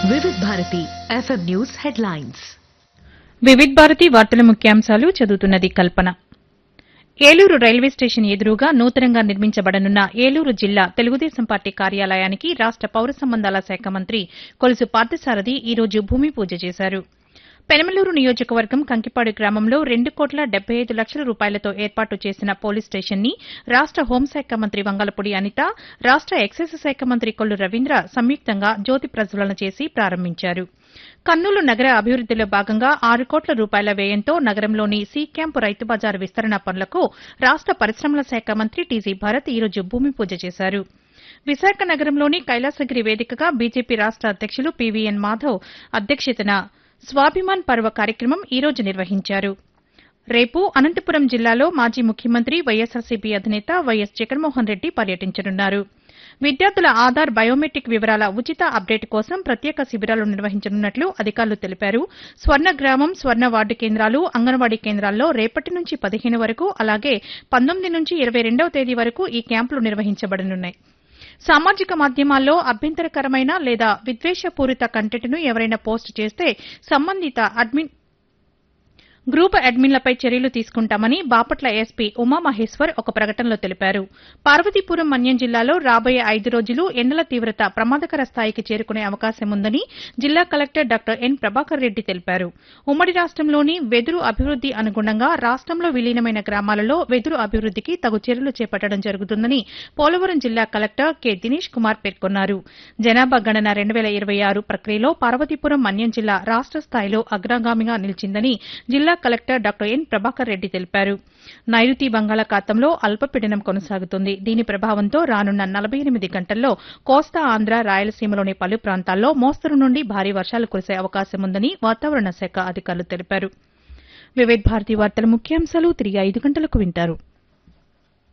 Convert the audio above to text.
వివిధ Bharati FM news headlines Vividh Bharati వార్తల ముఖ్యాంశాలు చదువుతున్నది కల్పన ఏలూరు రైల్వే స్టేషన్ ఎదురుగా నూతనంగా నిర్మించబడనున్న ఏలూరు జిల్లా తెలుగుదేశం పార్టీ కార్యాలయానికి రాష్ట పౌర సంబంధాల శాఖ మంత్రి కొలుసు పార్థసారథి ఈ రోజు భూమి పూజ చేశారు పెనమలూరు నియోజకవర్గం కంకిపాడు గ్రామంలో రెండు కోట్ల డెబ్బై ఐదు లక్షల రూపాయలతో ఏర్పాటు చేసిన పోలీస్ స్టేషన్ ని రాష్ట హోంశాఖ మంత్రి వంగలపూడి అనిత రాష్ట ఎక్సైజ్ శాఖ మంత్రి కొల్లు రవీంద్ర సంయుక్తంగా జ్యోతి ప్రజ్వలన చేసి ప్రారంభించారు కర్నూలు నగర అభివృద్దిలో భాగంగా ఆరు కోట్ల రూపాయల వ్యయంతో నగరంలోని సి క్యాంపు రైతు బజారు విస్తరణ పనులకు రాష్ట పరిశ్రమల శాఖ మంత్రి టీజీ భరత్ ఈరోజు భూమి పూజ చేశారు విశాఖ నగరంలోని కైలాసగిరి వేదికగా బీజేపీ రాష్ట అధ్యక్షులు పీవీఎన్ మాధవ్ అధ్యక్షతన స్వాభిమాన్ పర్వ కార్యక్రమం ఈ రోజు నిర్వహించారు రేపు అనంతపురం జిల్లాలో మాజీ ముఖ్యమంత్రి వైఎస్సార్సీపీ అధినేత వైఎస్ జగన్మోహన్ రెడ్డి పర్యటించనున్నారు విద్యార్థుల ఆధార్ బయోమెట్రిక్ వివరాల ఉచిత అప్డేట్ కోసం ప్రత్యేక శిబిరాలు నిర్వహించనున్నట్లు అధికారులు తెలిపారు స్వర్ణ గ్రామం స్వర్ణ వార్డు కేంద్రాలు అంగన్వాడీ కేంద్రాల్లో రేపటి నుంచి పదిహేను వరకు అలాగే పంతొమ్మిది నుంచి ఇరవై రెండవ తేదీ వరకు ఈ క్యాంపులు నిర్వహించబడనున్నాయి సామాజిక మాధ్యమాల్లో అభ్యంతరకరమైన లేదా విద్వేషపూరిత కంటెంట్ను ఎవరైనా పోస్ట్ చేస్తే సంబంధిత అడ్మిన్ గ్రూప్ అడ్మిన్లపై చర్యలు తీసుకుంటామని బాపట్ల ఎస్పీ ఉమామహేశ్వర్ ఒక ప్రకటనలో తెలిపారు పార్వతీపురం మన్యం జిల్లాలో రాబోయే ఐదు రోజులు ఎండల తీవ్రత ప్రమాదకర స్థాయికి చేరుకునే అవకాశం ఉందని జిల్లా collector doctor N Prabhakar Reddy తెలిపారు ఉమ్మడి రాష్టంలోని వెదురు అభివృద్ది అనుగుణంగా రాష్టంలో విలీనమైన గ్రామాలలో వెదురు అభివృద్దికి తగు చర్యలు చేపట్టడం జరుగుతుందని పోలవరం జిల్లా కలెక్టర్ కె దినేష్ కుమార్ పేర్కొన్నారు జనాభా గణన రెండు వేల ఇరవై ఆరు ప్రక్రియలో పార్వతీపురం మన్యం జిల్లా రాష్ట స్థాయిలో అగ్రగామిగా నిలిచిందని జిల్లా collector doctor N Prabhakar Reddy తెలిపారు నైరుతి బంగాళాఖాతంలో అల్పపీడనం కొనసాగుతుంది దీని ప్రభావంతో రానున్న నలభై ఎనిమిది గంటల్లో కోస్తా ఆంధ్ర రాయలసీమలోని పలు ప్రాంతాల్లో మోస్తరు నుండి భారీ వర్షాలు కురిసే అవకాశం ఉందని వాతావరణ శాఖ అధికారులు తెలిపారు వివిధ భారతి వార్తల ముఖ్యాంశాలు తిరిగి ఐదు గంటలకు వింటారు